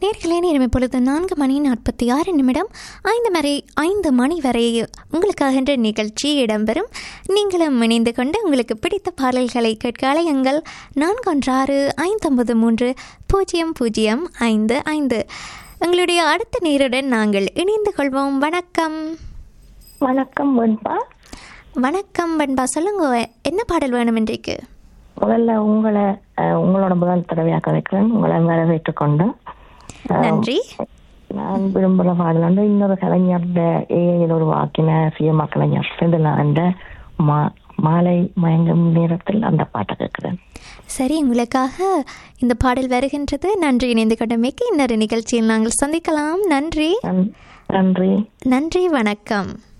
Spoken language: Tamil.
நேர்களே நேரம் இப்பொழுது நான்கு மணி நாற்பத்தி ஆறு நிமிடம் ஐந்து மணி ஐந்து மணி வரை உங்களுக்காக நிகழ்ச்சி இடம்பெறும் நீங்களும் இணைந்து கொண்டு உங்களுக்கு பிடித்த பாடல்களை கேட்க அலையுங்கள் நான்கு ஒன்று ஆறு ஐந்தொன்பது மூன்று பூஜ்ஜியம் பூஜ்ஜியம் ஐந்து ஐந்து எங்களுடைய அடுத்த நேருடன் நாங்கள் இணைந்து கொள்வோம் வணக்கம் வணக்கம் வெண்பா வணக்கம் பண்பா சொல்லுங்க என்ன பாடல் வேணும் இன்றைக்கு முதல்ல உங்களை அஹ், உங்களோட முதல் தடவையாக கதைக்கிறேன் உங்களை வரவேற்றுக் கொண்டு அஹ், நன்றி நான் விரும்புகிற பாடல் வந்து இன்னொரு கலைஞர் ஏழையில் ஒரு வாக்கின சுயமா கலைஞர் செந்திலாண்ட மா மாலை மயங்கும் நேரத்தில் அந்த பாட்டை கேட்கிறேன் சரி உங்களுக்காக இந்த பாடல் வருகின்றது நன்றி இணைந்து கொண்டமைக்கு இன்னொரு நிகழ்ச்சியில் நாங்கள் சந்திக்கலாம் நன்றி நன்- நன்றி நன்றி வணக்கம்